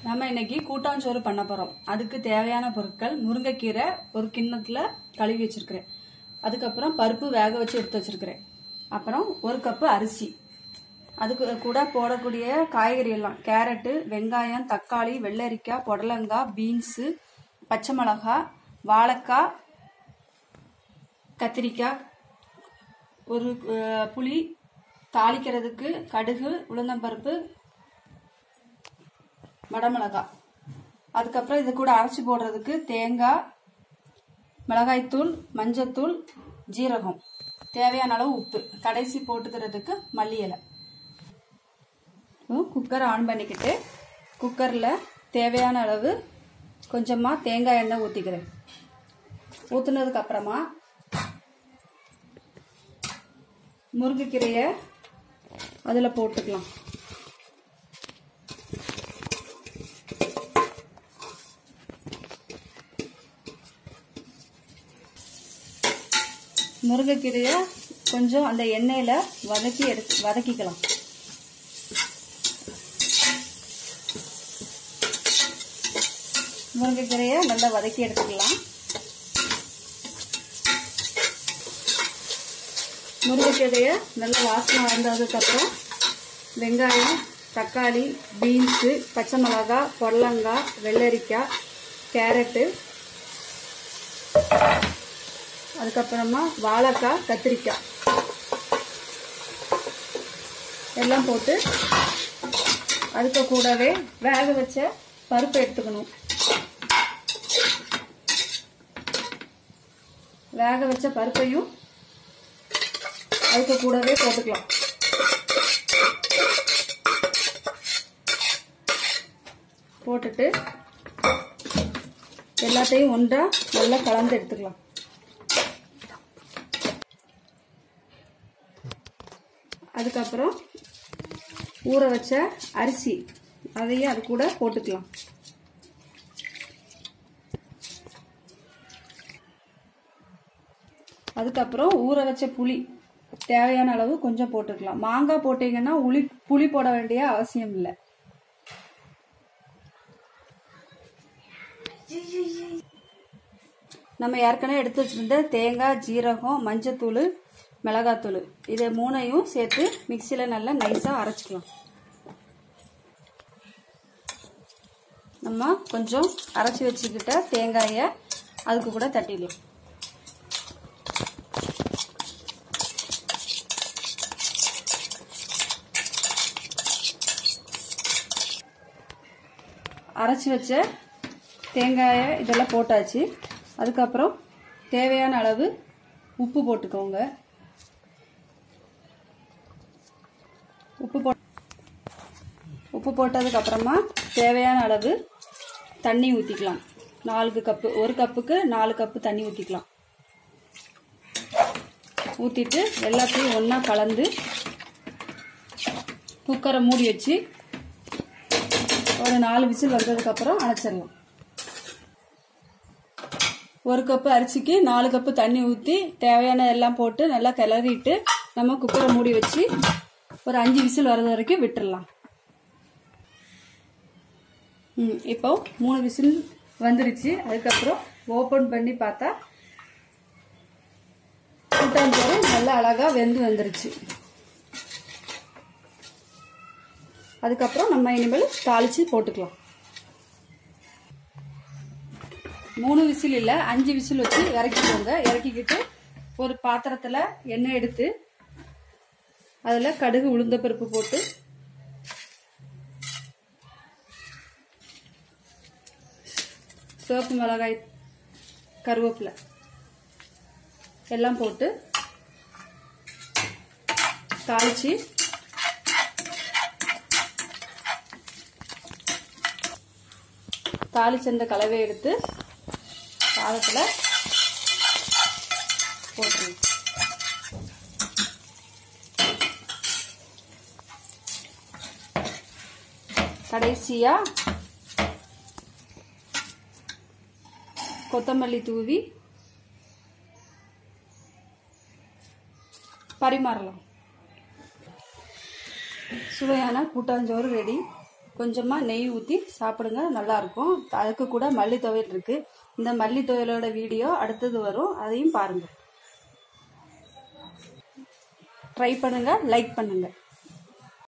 நம்ம இன்னைக்கு கூட்டாஞ்சோறு பண்ண போறோம் அதுக்கு தேவையான பொருட்கள் முருங்கைக்கீரை ஒரு கிண்ணத்துல கழுவி வச்சிருக்கிறேன் அதுக்கப்புறம் பருப்பு வேக வச்சு எடுத்து வச்சிருக்கிறேன் அப்புறம் ஒரு கப்பு அரிசி அதுக்கு கூட போடக்கூடிய காய்கறி எல்லாம் கேரட்டு வெங்காயம் தக்காளி வெள்ளரிக்காய் புடலங்காய் பீன்ஸு பச்சை மிளகாய் வாழைக்காய் கத்திரிக்காய் ஒரு அஹ், புளி தாளிக்கிறதுக்கு கடுகு உளுந்தம்பருப்பு வடமிளகாய் அதுக்கப்புறம் இது கூட அரைச்சி போடுறதுக்கு தேங்காய் மிளகாய்த்தூள் மஞ்சத்தூள் ஜீரகம் தேவையான அளவு உப்பு கடைசி போட்டுக்கிறதுக்கு மல்லி இலை குக்கர் ஆன் பண்ணிக்கிட்டு குக்கரில் தேவையான அளவு கொஞ்சமாக தேங்காய் எண்ணெய் ஊற்றிக்கிறேன் ஊற்றுனதுக்கு அப்புறமா முருங்கைக்கீரையை அதில் போட்டுக்கலாம் முருங்கைக்கீரையை கொஞ்சம் அந்த எண்ணெயில் வதக்கி எடுத்து வதக்கிக்கலாம் முருங்கைக்கீரையை நல்லா வதக்கி எடுத்துக்கலாம் முருங்கைக்கீரையை நல்லா வாசனை வந்ததுக்கப்புறம் வெங்காயம் தக்காளி பீன்ஸு பச்சை மிளகாய் புடலங்காய் வெள்ளரிக்காய் கேரட்டு அதுக்கப்புறமா வாழைக்காய் கத்திரிக்காய் எல்லாம் போட்டு அதுக்கு கூடவே வேக வச்ச பருப்பு எடுத்துக்கணும் வேக வச்ச பருப்பையும் அதுக்கு கூடவே போட்டுக்கலாம் போட்டுட்டு எல்லாத்தையும் ஒன்றா நல்லா கலந்து எடுத்துக்கலாம் அதுக்கப்புறம் ஊற வச்ச அரிசி அதையும் அது கூட போட்டுக்கலாம் அதுக்கப்புறம் ஊற வச்ச புளி தேவையான அளவு கொஞ்சம் போட்டுக்கலாம் மாங்காய் போட்டீங்கன்னா உளி புளி போட வேண்டிய அவசியம் இல்லை நம்ம ஏற்கனவே எடுத்து வச்சிருந்த தேங்காய் ஜீரகம் மஞ்சத்தூள் மிளகாத்தூள் இதை மூணையும் சேர்த்து மிக்சியில் நல்லா நைஸாக அரைச்சிக்கலாம் நம்ம கொஞ்சம் அரைச்சி வச்சுக்கிட்ட தேங்காயை அதுக்கு கூட தட்டிடலாம் அரைச்சி வச்ச தேங்காயை இதெல்லாம் போட்டாச்சு அதுக்கப்புறம் தேவையான அளவு உப்பு போட்டுக்கோங்க உப்பு போ உப்பு போட்டதுக்கு அப்புறமா தேவையான அளவு தண்ணி ஊற்றிக்கலாம் நாலு கப்பு ஒரு கப்புக்கு நாலு கப்பு தண்ணி ஊற்றிக்கலாம் ஊற்றிட்டு எல்லாத்தையும் ஒன்றா கலந்து குக்கரை மூடி வச்சு ஒரு நாலு விசில் வந்ததுக்கப்புறம் அணைச்சிடலாம் ஒரு கப்பு அரிசிக்கு நாலு கப்பு தண்ணி ஊற்றி தேவையான எல்லாம் போட்டு நல்லா கிளறிட்டு நம்ம குக்கரை மூடி வச்சு ஒரு அஞ்சு விசில் வர்றது வரைக்கும் விட்டுறலாம் ம் இப்போ மூணு விசில் வந்துருச்சு அதுக்கப்புறம் ஓப்பன் பண்ணி பார்த்தா கூட்டாஞ்சோறு நல்லா அழகாக வெந்து வந்துருச்சு அதுக்கப்புறம் நம்ம இனிமேல் தாளித்து போட்டுக்கலாம் மூணு விசில் இல்லை அஞ்சு விசில் வச்சு இறக்கிக்கோங்க இறக்கிக்கிட்டு ஒரு பாத்திரத்தில் எண்ணெய் எடுத்து அதில் கடுகு உளுந்த பருப்பு போட்டு சிவப்பு மிளகாய் கருவேப்பிலை எல்லாம் போட்டு தாளித்து தாளிச்ச இந்த கலவையை எடுத்து சாதத்தில் போட்டுருங்க கடைசியா கொத்தமல்லி தூவி பரிமாறலாம் சுவையான கூட்டாஞ்சோறு ரெடி கொஞ்சமாக நெய் ஊற்றி சாப்பிடுங்க நல்லாயிருக்கும் அதுக்கு கூட மல்லி துவையல் இருக்குது இந்த மல்லி துவையலோட வீடியோ அடுத்தது வரும் அதையும் பாருங்கள் ட்ரை பண்ணுங்கள் லைக் பண்ணுங்கள்